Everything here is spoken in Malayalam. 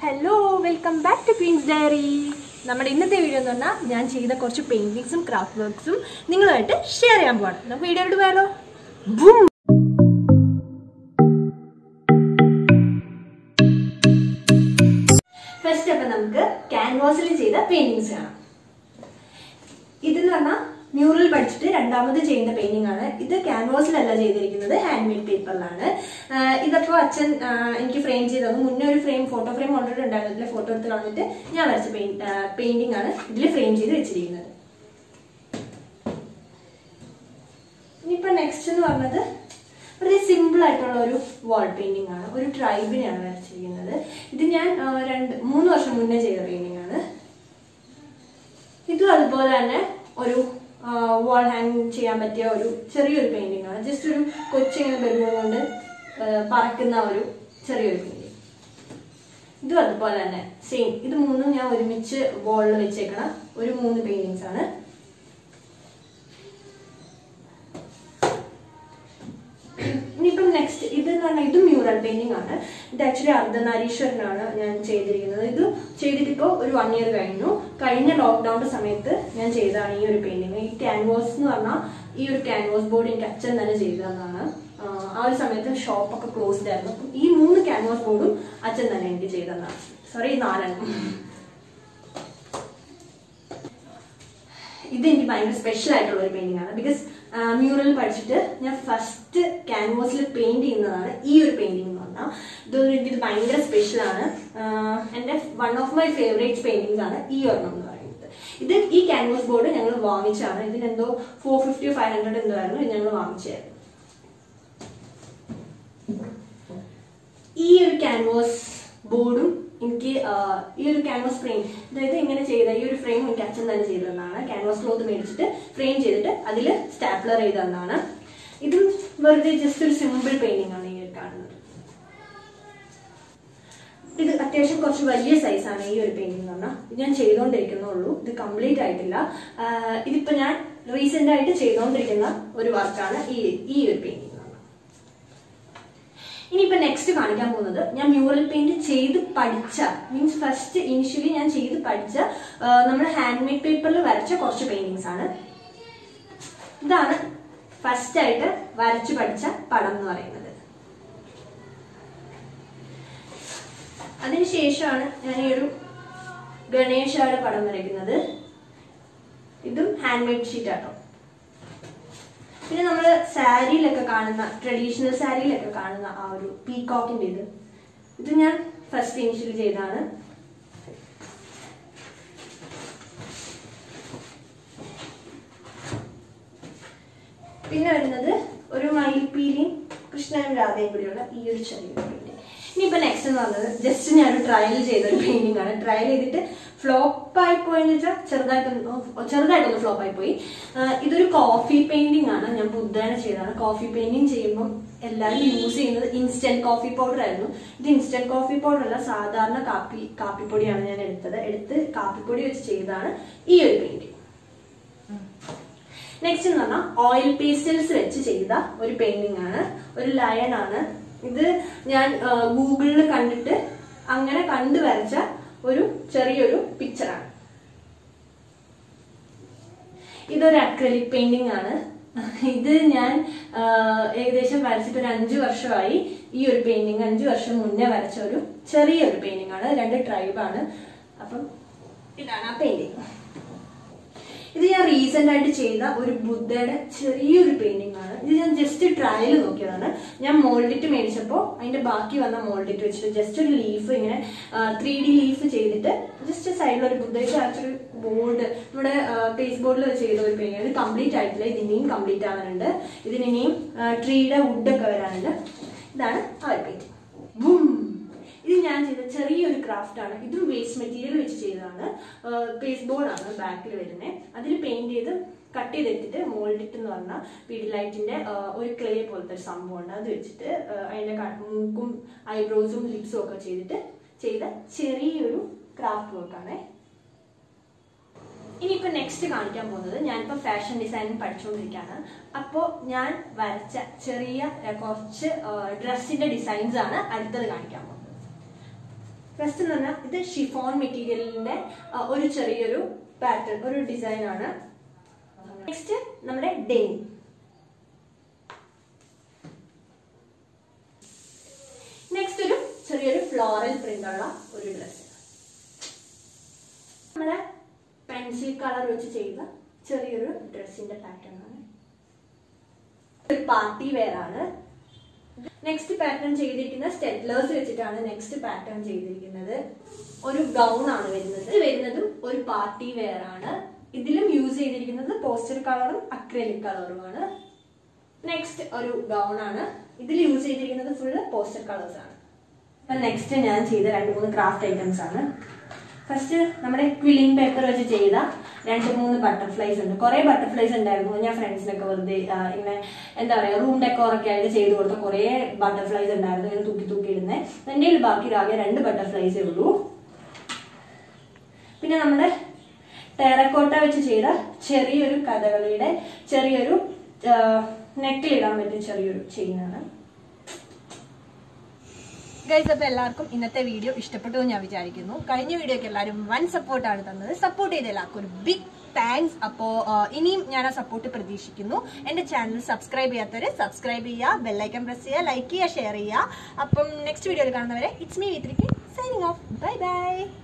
hello welcome back to Queen's Diary നമ്മുടെ ഇന്നത്തെ വീഡിയോ എന്ന് പറഞ്ഞാൽ ഞാൻ ചെയ്ത കുറച്ച് പെയിന്റിങ്സും ക്രാഫ്റ്റ് വർക്ക്സും നിങ്ങളുമായിട്ട് ഷെയർ ചെയ്യാൻ പോവാണ് നമുക്ക് വീഡിയോ എടുത്ത് പോയാലോ ബൂം ഫസ്റ്റ് അപ്പം നമുക്ക് ക്യാൻവാസിൽ ചെയ്ത പെയിന്റിങ്സ് കാണാം ഇതെന്ന് പറഞ്ഞാൽ മ്യൂറൽ പഠിച്ചിട്ട് രണ്ടാമത് ചെയ്യുന്ന പെയിന്റിംഗ് ആണ് ഇത് ക്യാൻവാസിലല്ല ചെയ്തിരിക്കുന്നത് ഹാൻഡ് മെയ്ഡ് പേപ്പറിലാണ് ഇതപ്പോൾ അച്ഛൻ ആ, എനിക്ക് ഫ്രെയിം ചെയ്ത് തന്നു മുന്നേ ഒരു ഫ്രെയിം ഫോട്ടോ ഫ്രെയിം ഓൾറെഡി ഉണ്ടായിരുന്നു ഇതിൽ ഫോട്ടോ എടുത്ത് കളഞ്ഞിട്ട് ഞാൻ വരച്ച പെയിന്റിംഗ് ആണ് ഇതിൽ ഫ്രെയിം ചെയ്ത് വെച്ചിരിക്കുന്നത് ഇനിയിപ്പോ നെക്സ്റ്റ് എന്ന് പറഞ്ഞത് വളരെ സിമ്പിൾ ആയിട്ടുള്ള ഒരു വാൾ പെയിന്റിംഗ് ആണ് ഒരു ട്രൈബിനെയാണ് വരച്ചിരിക്കുന്നത് ഇത് ഞാൻ ആ, രണ്ട് മൂന്ന് വർഷം മുന്നേ ചെയ്ത പെയിന്റിംഗ് ആണ് ഇതും അതുപോലെ തന്നെ ഒരു വാൾ ഹാങ് ചെയ്യാൻ പറ്റിയ ഒരു ചെറിയൊരു പെയിന്റിംഗ് ആണ് ജസ്റ്റ് ഒരു കൊച്ചിങ്ങനെ ബലൂൺ കൊണ്ട് ആ, പറക്കുന്ന ഒരു ചെറിയൊരു പെയിന്റിംഗ് ഇതും അതുപോലെ തന്നെ സെയിം ഇത് മൂന്നും ഞാൻ ഒരുമിച്ച് വാളിൽ വെച്ചേക്കണ ഒരു മൂന്ന് പെയിന്റിങ്സ് ആണ് ഇനിയിപ്പം നെക്സ്റ്റ് ഇത് എന്ന് പറഞ്ഞാൽ ഇത് മ്യൂറൽ പെയിന്റിംഗ് ആണ് ഇത് ആക്ച്വലി അർദ്ധനാരീശ്വരനാണ് ഞാൻ ചെയ്തിരിക്കുന്നത് ഇത് ചെയ്തിട്ടിപ്പോൾ ഒരു വൺ ഇയർ കഴിഞ്ഞു കഴിഞ്ഞ ലോക്ക്ഡൌണിന്റെ സമയത്ത് ഞാൻ ചെയ്തതാണ് ഈ ഒരു പെയിന്റിംഗ് ഈ ക്യാൻവാസ് എന്ന് പറഞ്ഞാൽ ഈ ഒരു ക്യാൻവാസ് ബോർഡ് എനിക്ക് അച്ഛൻ തന്നെ ചെയ്തു തന്നതാണ് ആഹ് ആ ഒരു സമയത്ത് ഷോപ്പൊക്കെ ക്ലോസ്ഡ് ആയിരുന്നു അപ്പം ഈ മൂന്ന് ക്യാൻവാസ് ബോർഡും അച്ഛൻ തന്നെ എനിക്ക് ചെയ്തു തന്നതാണ് സോറി നാലെണ്ണം ഇത് എനിക്ക് ഭയങ്കര സ്പെഷ്യൽ ആയിട്ടുള്ള ഒരു പെയിന്റിംഗ് ആണ് ബിക്കോസ് മ്യൂറൽ പഠിച്ചിട്ട് ഞാൻ ഫസ്റ്റ് ക്യാൻവാസിൽ പെയിന്റ് ചെയ്യുന്നതാണ് ഈ ഒരു പെയിന്റിംഗ് എന്ന് പറഞ്ഞാൽ ഇതൊരു എനിക്കിത് ഭയങ്കര സ്പെഷ്യൽ ആണ് ആഹ് എൻ്റെ one of my favourite paintings ആണ് ഈ ഒരെണ്ണം എന്ന് പറയുന്നത് ഇത് ഈ ക്യാൻവാസ് ബോർഡ് ഞങ്ങൾ വാങ്ങിച്ചാണ് ഇതിനെന്തോ ഫോർ ഫിഫ്റ്റി ഫൈവ് ഹൺഡ്രഡ് എന്തോ ആയിരുന്നു ഇത് ഞങ്ങൾ വാങ്ങിച്ചായിരുന്നു ഈ ഒരു ക്യാൻവാസ് ബോർഡും എനിക്ക് ആ, ഈ ഒരു ക്യാൻവാസ് ഫ്രെയിം അതായത് ഇങ്ങനെ ചെയ്ത ഈ ഒരു ഫ്രെയിം എനിക്ക് അച്ഛൻ തന്നെ ചെയ്തു തന്നതാണ് ക്യാൻവാസ് ക്ലോത്ത് മേടിച്ചിട്ട് ഫ്രെയിം ചെയ്തിട്ട് അതിൽ സ്റ്റാപ്ലർ ചെയ്ത് തന്നതാണ് ഇതും വെറുതെ ജസ്റ്റ് ഒരു സിമ്പിൾ പെയിന്റിംഗ് ആണ് ഈ ഒരു കാണുന്നത് ഇത് അത്യാവശ്യം കുറച്ച് വലിയ സൈസാണ് ഈ ഒരു പെയിന്റിംഗ് എന്ന് പറഞ്ഞാൽ ഇത് ഞാൻ ചെയ്തുകൊണ്ടിരിക്കുന്നുള്ളൂ ഇത് കംപ്ലീറ്റ് ആയിട്ടില്ല ആ, ഇതിപ്പോ ഞാൻ റീസെന്റ് ആയിട്ട് ചെയ്തുകൊണ്ടിരിക്കുന്ന ഒരു വർക്കാണ് ഈ ഈ ഒരു പെയിന്റിംഗ് എന്ന് പറഞ്ഞാൽ ഇനിയിപ്പോ നെക്സ്റ്റ് കാണിക്കാൻ പോകുന്നത് ഞാൻ മ്യൂറൽ പെയിന്റ് ചെയ്ത് പഠിച്ച മീൻസ് ഫസ്റ്റ് ഇനിഷ്യലി ഞാൻ ചെയ്ത് പഠിച്ച നമ്മുടെ ഹാൻഡ് മെയ്ഡ് പേപ്പറിൽ വരച്ച കുറച്ച് പെയിന്റിങ്സ് ആണ് ഇതാണ് ഫസ്റ്റ് ആയിട്ട് വരച്ചു പഠിച്ച പടം എന്ന് പറയുന്നത് അതിനുശേഷമാണ് ഞാൻ ഈ ഒരു ഗണേശയുടെ പടം വരയ്ക്കുന്നത് ഇതും ഹാൻഡ് മെയ്ഡ് ഷീറ്റ് ആട്ടോ പിന്നെ നമ്മൾ സാരിയിലൊക്കെ കാണുന്ന ട്രഡീഷണൽ സാരിയിലൊക്കെ കാണുന്ന ആ ഒരു പീകോക്കിന്റെ ഇത് ഇത് ഞാൻ ഫസ്റ്റ് ഇനിഷ്യലി ചെയ്തതാണ് പിന്നെ വരുന്നത് ഒരു മയിൽപ്പീലിയും കൃഷ്ണനും രാധയും കൂടിയുള്ള ഈ ഒരു ചെറിയ പെയിന്റ് ഇനിയിപ്പോ നെക്സ്റ്റ് എന്ന് പറഞ്ഞത് ജസ്റ്റ് ഞാൻ ഒരു ട്രയൽ ചെയ്ത ഒരു പെയിന്റിംഗ് ആണ് ട്രയൽ ചെയ്തിട്ട് ഫ്ലോപ്പ് ആയി പോയെന്ന് വെച്ചാൽ ചെറുതായിട്ടൊന്ന് ചെറുതായിട്ടൊന്ന് ഫ്ലോപ്പ് ആയി പോയി ആഹ് ഇതൊരു കോഫി പെയിന്റിംഗ് ആണ് ഞാൻ ബുദ്ധേനെ ചെയ്തതാണ് കോഫി പെയിന്റിംഗ് ചെയ്യുമ്പോൾ എല്ലാവരും യൂസ് ചെയ്യുന്നത് ഇൻസ്റ്റന്റ് കോഫി പൗഡർ ആയിരുന്നു ഇത് ഇൻസ്റ്റന്റ് കോഫി പൗഡർ അല്ല സാധാരണ കാപ്പി കാപ്പിപ്പൊടിയാണ് ഞാൻ എടുത്തത് എടുത്ത് കാപ്പിപ്പൊടി വെച്ച് ചെയ്തതാണ് ഈ ഒരു പെയിന്റിംഗ് നെക്സ്റ്റ് എന്ന് പറഞ്ഞാൽ ഓയിൽ പേസ്റ്റൽസ് വെച്ച് ചെയ്ത ഒരു പെയിന്റിംഗ് ആണ് ഒരു ലയൺ ആണ് ഇത് ഞാൻ ഗൂഗിളിൽ കണ്ടിട്ട് അങ്ങനെ കണ്ടു വരച്ച ഒരു ചെറിയൊരു പിക്ചറാണ് ഇതൊരു അക്രലിക് പെയിന്റിംഗ് ആണ് ഇത് ഞാൻ ആ, ഏകദേശം വരച്ചിട്ട് ഒരു അഞ്ചു വർഷമായി ഈ ഒരു പെയിന്റിംഗ് അഞ്ചു വർഷം മുന്നേ വരച്ച ഒരു ചെറിയൊരു പെയിന്റിംഗ് ആണ് രണ്ട് ട്രൈബാണ് അപ്പം ഇതാണ് ആ പെയിന്റിംഗ് ഇത് ഞാൻ റീസെന്റ് ആയിട്ട് ചെയ്ത ഒരു ബുദ്ധയുടെ ചെറിയൊരു പെയിന്റിംഗ് ആണ് ഇത് ഞാൻ ജസ്റ്റ് ട്രയൽ നോക്കിയതാണ് ഞാൻ മോൾഡിറ്റ് മേടിച്ചപ്പോൾ അതിന്റെ ബാക്കി വന്ന മോൾഡിറ്റ് വെച്ചിട്ട് ജസ്റ്റ് ഒരു ലീഫ് ഇങ്ങനെ ത്രീ ഡി ലീഫ് ചെയ്തിട്ട് ജസ്റ്റ് സൈഡിൽ ഒരു ബുദ്ധയ്ക്ക് അയച്ചൊരു ബോർഡ് നമ്മുടെ പേസ് ബോർഡിൽ ചെയ്ത ഒരു പെയിന്റിംഗ് ഇത് കംപ്ലീറ്റ് ആയിട്ടില്ല ഇത് ഇനിയും കംപ്ലീറ്റ് ആവാനുണ്ട് ഇതിന് ഇനിയും ട്രീയുടെ വുഡൊക്കെ വരാനുണ്ട് ഇതാണ് ആ ഒരു പെയിന്റിംഗ് ബും ഇത് ഞാൻ ചെയ്ത ചെറിയൊരു ക്രാഫ്റ്റ് ആണ് ഇതും വേസ്റ്റ് മെറ്റീരിയൽ വെച്ച് ചെയ്തതാണ് പേസ് ബോർഡ് ആണ് ബാക്കിൽ വരുന്നത് അതിൽ പെയിന്റ് ചെയ്ത് കട്ട് ചെയ്തെടുത്തിട്ട് മോൾഡിറ്റ് എന്ന് പറഞ്ഞാൽ പീഡിലൈറ്റിന്റെ ഒരു ക്ലേ പോലത്തെ ഒരു സംഭവമുണ്ട് അത് വെച്ചിട്ട് ആ, അതിന്റെ ക- മൂക്കും ഐബ്രോസും ലിപ്സും ഒക്കെ ചെയ്തിട്ട് ചെയ്ത ചെറിയൊരു ക്രാഫ്റ്റ് വർക്കാണേ ഇനിയിപ്പോ നെക്സ്റ്റ് കാണിക്കാൻ പോകുന്നത് ഞാനിപ്പോ ഫാഷൻ ഡിസൈനിങ് പഠിച്ചുകൊണ്ടിരിക്കുകയാണ് അപ്പോൾ ഞാൻ വരച്ച ചെറിയ ആ, കുറച്ച് ഡ്രസ്സിന്റെ ഡിസൈൻസ് ആണ് അടുത്തത് കാണിക്കാൻ പോകുന്നത് ഫസ്റ്റ് എന്ന് പറഞ്ഞാൽ ഇത് ഷിഫോൺ മെറ്റീരിയലിന്റെ ഒരു ചെറിയൊരു പാറ്റേൺ ഒരു ഡിസൈൻ ആണ് നെക്സ്റ്റ് നമ്മുടെ ഡെയിൻ നെക്സ്റ്റ് ഒരു ചെറിയൊരു ഫ്ലോറൽ പ്രിന്റ് ഉള്ള ഒരു ഡ്രസ്സ് നമ്മുടെ പെൻസിൽ കളർ വെച്ച് ചെയ്ത ചെറിയൊരു ഡ്രസ്സിന്റെ പാറ്റേൺ ആണ് ഒരു പാർട്ടി വെയർ ആണ് നെക്സ്റ്റ് പാറ്റേൺ ചെയ്തിരിക്കുന്ന സ്റ്റെഡ്ലേഴ്സ് വെച്ചിട്ടാണ് നെക്സ്റ്റ് പാറ്റേൺ ചെയ്തിരിക്കുന്നത് ഒരു ഗൗൺ ആണ് വരുന്നത് ഇത് വരുന്നതും ഒരു പാർട്ടി വെയർ ആണ് ഇതിലും യൂസ് ചെയ്തിരിക്കുന്നത് പോസ്റ്റർ കളറും അക്രലിക് കളറുമാണ് നെക്സ്റ്റ് ഒരു ഗൗൺ ആണ് ഇതിൽ യൂസ് ചെയ്തിരിക്കുന്നത് ഫുള്ള് പോസ്റ്റർ കളേഴ്സ് ആണ് അപ്പൊ നെക്സ്റ്റ് ഞാൻ ചെയ്ത രണ്ട് മൂന്ന് ക്രാഫ്റ്റ് ഐറ്റംസ് ആണ് ഫസ്റ്റ് നമ്മുടെ ക്വില്ലിംഗ് പേപ്പർ വെച്ച് ചെയ്ത രണ്ട് മൂന്ന് ബട്ടർഫ്ലൈസ് ഉണ്ട് കുറെ ബട്ടർഫ്ലൈസ് ഉണ്ടായിരുന്നു ഞാൻ ഫ്രണ്ട്സിനൊക്കെ വെറുതെ ആ, ഇങ്ങനെ എന്താ പറയാ റൂം ഡെക്കോർ ഒക്കെ ആയിട്ട് ചെയ്ത് കൊടുത്ത കുറെ ബട്ടർഫ്ലൈസ് ഉണ്ടായിരുന്നു ഇങ്ങനെ തൂക്കി തൂക്കി ഇടുന്നത് എൻ്റെ കയ്യിൽ ബാക്കി ആകെ രണ്ട് ബട്ടർഫ്ലൈസേ ഉള്ളൂ പിന്നെ നമ്മുടെ ടെറക്കോട്ട വെച്ച് ചെയ്ത ചെറിയൊരു കഥകളിയുടെ ചെറിയൊരു നെക്കിലിടാൻ പറ്റിയ ചെറിയൊരു ചെയിനാണ് ഗൈസ് അപ്പോൾ എല്ലാവർക്കും ഇന്നത്തെ വീഡിയോ ഇഷ്ടപ്പെട്ടു എന്ന് ഞാൻ വിചാരിക്കുന്നു കഴിഞ്ഞ വീഡിയോക്ക് എല്ലാവരും വൺ സപ്പോർട്ടാണ് തന്നത് സപ്പോർട്ട് ചെയ്ത എല്ലാവർക്കും ഒരു ബിഗ് താങ്ക്സ് അപ്പോൾ ഇനിയും ഞാൻ ആ സപ്പോർട്ട് പ്രതീക്ഷിക്കുന്നു എൻ്റെ ചാനൽ സബ്സ്ക്രൈബ് ചെയ്യാത്തവരെ സബ്സ്ക്രൈബ് ചെയ്യുക ബെല്ലൈക്കൺ പ്രസ് ചെയ്യുക ലൈക്ക് ചെയ്യുക ഷെയർ ചെയ്യുക അപ്പം നെക്സ്റ്റ് വീഡിയോയിൽ കാണുന്നവരെ ഇറ്റ്സ് മീ വിത്രിക്ക് സൈനിങ് ഓഫ് ബൈ ബൈ